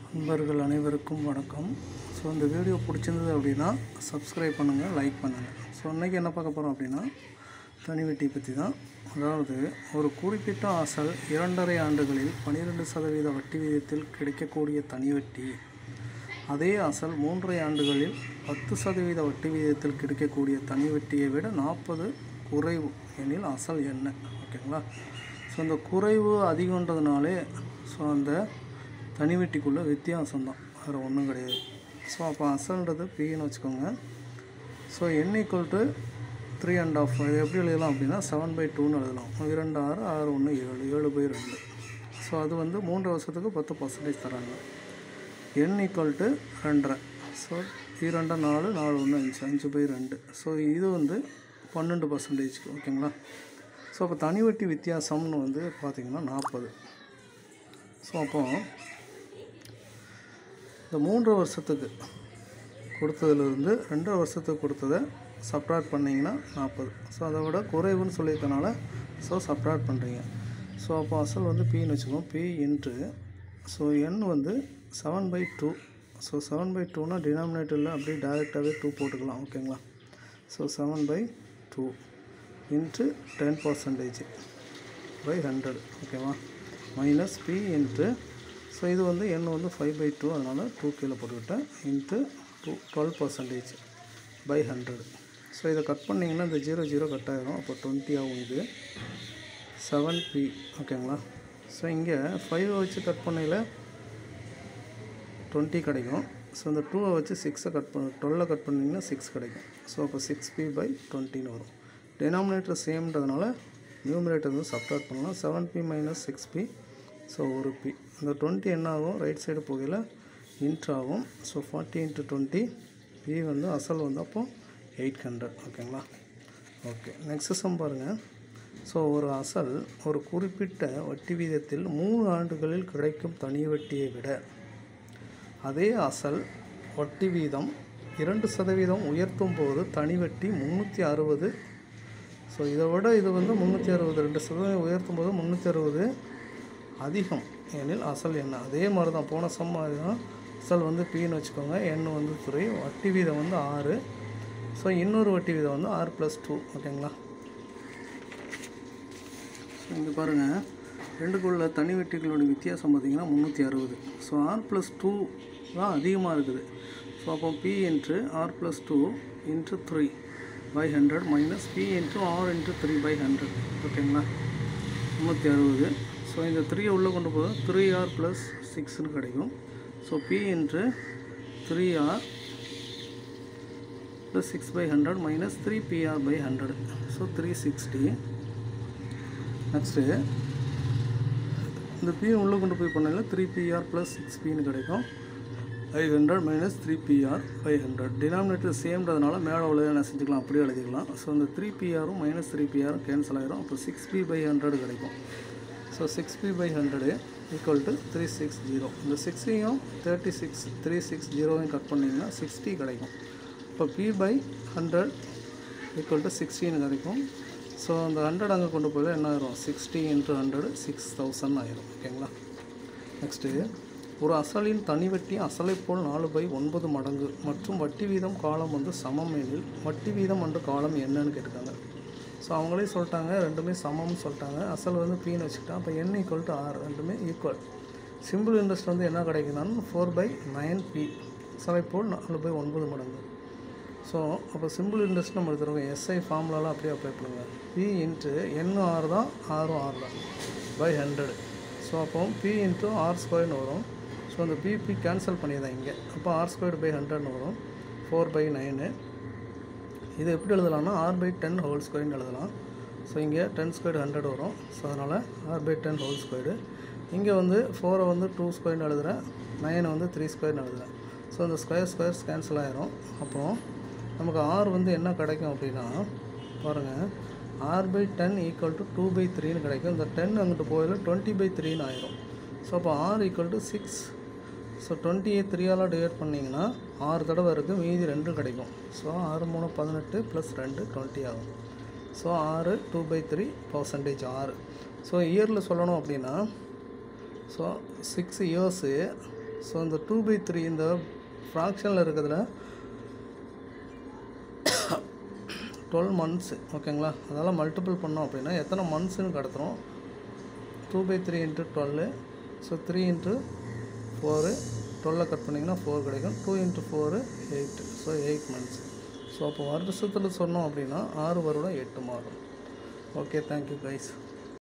நண்பர்கள் அனைவருக்கும் வணக்கம் ஸோ இந்த வீடியோ பிடிச்சிருந்தது அப்படின்னா சப்ஸ்கிரைப் பண்ணுங்கள் லைக் பண்ணுங்கள் ஸோ இன்றைக்கி என்ன பார்க்க போகிறோம் அப்படின்னா தனி வெட்டி பற்றி தான் அதாவது ஒரு குறிப்பிட்ட அசல் இரண்டரை ஆண்டுகளில் பன்னிரெண்டு சதவீத வட்டி விகிதத்தில் கிடைக்கக்கூடிய தனி வட்டி அதே அசல் மூன்றரை ஆண்டுகளில் பத்து சதவீத வட்டி விகிதத்தில் கிடைக்கக்கூடிய தனி வட்டியை விட நாற்பது குறைவு எனில் அசல் என்ன ஓகேங்களா ஸோ இந்த குறைவு அதிகன்றதுனாலே ஸோ அந்த தனி வட்டிக்குள்ளே வித்தியாசம் தான் வேறு ஒன்றும் கிடையாது ஸோ அப்போ அசல்ன்றது பின்னு வச்சுக்கோங்க so N equal to three and half இது எப்படி எழுதலாம் அப்படின்னா செவன் பை டூன்னு எழுதலாம் இரண்டு ஆறு ஆறு ஒன்று ஏழு ஏழு பை ரெண்டு ஸோ அது வந்து மூன்று வருஷத்துக்கு பத்து பர்சன்டேஜ் தராங்க என் ஈக்குவல் டு ரெண்டரை ஸோ இரண்டு நாலு நாலு ஒன்று அஞ்சு அஞ்சு பை ரெண்டு ஸோ இது வந்து பன்னெண்டு பர்சன்டேஜ்க்கு ஓகேங்களா ஸோ அப்போ தனி வட்டி வித்தியாசம்னு வந்து பார்த்திங்கன்னா நாற்பது ஸோ அப்போ இந்த மூன்று வருஷத்துக்கு கொடுத்ததுலேருந்து ரெண்டரை வருஷத்துக்கு கொடுத்ததை சப்ராக்ட் பண்ணிங்கன்னா நாற்பது ஸோ அதை விட குறைவுன்னு சொல்லியிருக்கனால ஸோ சப்ராக்ட் பண்ணுறீங்க ஸோ அப்போ அசல் வந்து பின்னு வச்சுக்கோம் பி இன்ட்டு ஸோ என் வந்து seven by two so seven by டூனா டினாமினேட்டரில் அப்படியே டேரெக்டாகவே டூ போட்டுக்கலாம் ஓகேங்களா so seven by two into ten percentage by hundred ஓகேவா மைனஸ் பி இன்ட்டு ஸோ இது வந்து என் வந்து ஃபைவ் பை டூ அதனால் டூ கீழே போட்டுக்கிட்டேன் into two twelve percentage by hundred so இதை கட் பண்ணிங்கன்னா இந்த ஜீரோ ஜீரோ கட் ஆகிரும் அப்போ டுவெண்ட்டி ஆகும் இது செவன் பி ஓகேங்களா ஸோ இங்கே ஃபைவை வச்சு கட் பண்ணையில் டுவெண்ட்டி கிடைக்கும் ஸோ இந்த டூவை வச்சு சிக்ஸை கட் பண்ண டுவெல்லை கட் பண்ணிங்கன்னா சிக்ஸ் கிடைக்கும் ஸோ அப்போ சிக்ஸ் பி பை டுவெண்ட்டின்னு வரும் டெனாமினேட்டர் சேம்ன்றதுனால நியூமினேட்டர் வந்து சப்ராக்ட் பண்ணலாம் seven P minus six P so ஒரு பி இந்த டுவெண்ட்டி என்ன ஆகும் ரைட் சைடு போகையில் இன்ட் ஆகும் so forty into twenty P வந்து அசல் வந்து அப்போ எயிட் ஹண்ட்ரட் ஓகேங்களா ஓகே நெக்ஸ்ட் சம் பாருங்கள் ஸோ ஒரு அசல் ஒரு குறிப்பிட்ட வட்டி வீதத்தில் மூணு ஆண்டுகளில் கிடைக்கும் தனி வட்டியை விட அதே அசல் வட்டி வீதம் இரண்டு சதவீதம் உயர்த்தும் போது தனி வட்டி முந்நூற்றி அறுபது ஸோ இதை விட இது வந்து முந்நூற்றி அறுபது ரெண்டு சதவீதம் உயர்த்தும் போது முந்நூற்றி அறுபது அதிகம் எனில் அசல் என்ன அதே மாதிரி தான் போன சம் மாதிரி தான் அசல் வந்து பின்னு வச்சுக்கோங்க எண் வந்து த்ரீ வட்டி வீதம் வந்து ஆறு ஸோ இன்னொரு வட்டி வீதம் வந்து ஆறு ப்ளஸ் டூ ஓகேங்களா இங்கே பாருங்கள் ரெண்டுக்குள்ள தனி வெட்டிகளோட வித்தியாசம் பார்த்திங்கன்னா முந்நூற்றி அறுபது ஸோ ஆர் ப்ளஸ் டூ தான் அதிகமாக இருக்குது ஸோ அப்போ P into R plus two into three by hundred minus P into R into three by hundred ஓகேங்களா முந்நூற்றி அறுபது ஸோ இந்த த்ரீயை உள்ளே கொண்டு போதும் த்ரீ ஆர் ப்ளஸ் சிக்ஸ்னு கிடைக்கும் so P into three R plus six by hundred minus three PR by hundred so three sixty next இந்த பி உள்ளே கொண்டு போய் பண்ணல த்ரீ பிஆர் ப்ளஸ் சிக்ஸ் பின்னு கிடைக்கும் five hundred minus three PR five hundred denominator சேம்ன்றதுனால மேலே உள்ள என்ன செஞ்சுக்கலாம் அப்படியே எழுதிக்கலாம் ஸோ இந்த த்ரீ பிஆரும் மைனஸ் த்ரீ பிஆரும் கேன்சல் ஆகிரும் அப்போ சிக்ஸ் பி பை ஹண்ட்ரட் கிடைக்கும் so six P by hundred equal to three six zero இந்த சிக்ஸையும் தேர்ட்டி சிக்ஸ் த்ரீ சிக்ஸ் ஜீரோவையும் கட் பண்ணிங்கன்னா சிக்ஸ்டி கிடைக்கும் இப்போ P by hundred equal to சிக்ஸ்டின்னு கிடைக்கும் ஸோ அந்த ஹண்ட்ரட் அங்கே கொண்டு போய் என்ன ஆயிரும் sixty into hundred six thousand ஆயிரும் ஓகேங்களா நெக்ஸ்ட்டு ஒரு அசலின் தனி வட்டி அசலை போல் நாலு பை ஒன்பது மடங்கு மற்றும் வட்டி வீதம் காலம் வந்து சமம் எனில் வட்டி வீதம் அன்று காலம் என்னன்னு கேட்டிருக்காங்க ஸோ அவங்களே சொல்லிட்டாங்க ரெண்டுமே சமம்னு சொல்லிட்டாங்க அசல் வந்து பின்னு வச்சுக்கிட்டான் அப்போ என் ஈக்குவல் டு ஆர் ரெண்டுமே ஈக்குவல் சிம்பிள் இன்ட்ரெஸ்ட் வந்து என்ன கிடைக்குதுன்னா ஃபோர் பை நைன் பி அசலை போல் நாலு பை ஒன்பது மடங்கு ஸோ அப்போ சிம்பிள் இன்ட்ரெஸ்ட் நம்ம எடுத்துருக்கோம் எஸ்ஐ ஃபார்முலாலாம் அப்படியே அப்ளை பண்ணுங்கள் பி இன்ட்டு என் ஆர் தான் ஆரும் ஆர் தான் பை ஹண்ட்ரட் ஸோ அப்போ பி இன்ட்டு ஆர் ஸ்கொயர்னு வரும் ஸோ அந்த பிபி கேன்சல் பண்ணியதான் இங்கே அப்போ ஆர் ஸ்கொயர்டு பை ஹண்ட்ரட்னு வரும் ஃபோர் பை நைனு இது எப்படி எழுதலாம்னா ஆர் பை டென் ஹோல் ஸ்கொயர்னு எழுதலாம் ஸோ இங்கே டென் ஸ்கொயர்டு ஹண்ட்ரட் வரும் ஸோ அதனால் R by ten whole squared இங்கே வந்து ஃபோரை வந்து டூ ஸ்கொயர்னு எழுதுகிறேன் நைனை வந்து த்ரீ ஸ்கொயர்னு எழுதுகிறேன் ஸோ இந்த ஸ்கொயர் ஸ்கொயர்ஸ் கேன்சல் ஆயிரும் அப்புறம் நமக்கு ஆர் வந்து என்ன கிடைக்கும் அப்படின்னா பாருங்கள் R by ten equal to two by த்ரீன்னு கிடைக்கும் இந்த டென் அங்கிட்டு போயில டுவெண்ட்டி பை த்ரீன்னு ஆயிரும் ஸோ அப்போ R equal to six so டுவெண்ட்டியை த்ரீயால் டிவைட் பண்ணிங்கன்னா ஆறு தடவை இருக்குது மீதி ரெண்டும் கிடைக்கும் ஸோ ஆறு மூணு பதினெட்டு ப்ளஸ் ரெண்டு டுவெண்ட்டி ஆகும் ஸோ ஆறு டூ பை த்ரீ பர்சன்டேஜ் ஆறு ஸோ இயரில் சொல்லணும் அப்படின்னா ஸோ சிக்ஸ் இயர்ஸு ஸோ இந்த டூ பை த்ரீ இந்த ஃப்ராக்ஷனில் இருக்கிறதுல டுவெல் மந்த்ஸு ஓகேங்களா அதனால் மல்டிபிள் பண்ணோம் அப்படின்னா எத்தனை மந்த்ஸுன்னு கடத்துகிறோம் two by three into twelve so three into four டுவெல்லை கட் பண்ணிங்கன்னா ஃபோர் கிடைக்கும் two into four eight so eight months so அப்போ வருஷத்தில் சொன்னோம் அப்படின்னா ஆறு வருடம் எட்டு மாதம் ஓகே தேங்க்யூ கைஸ்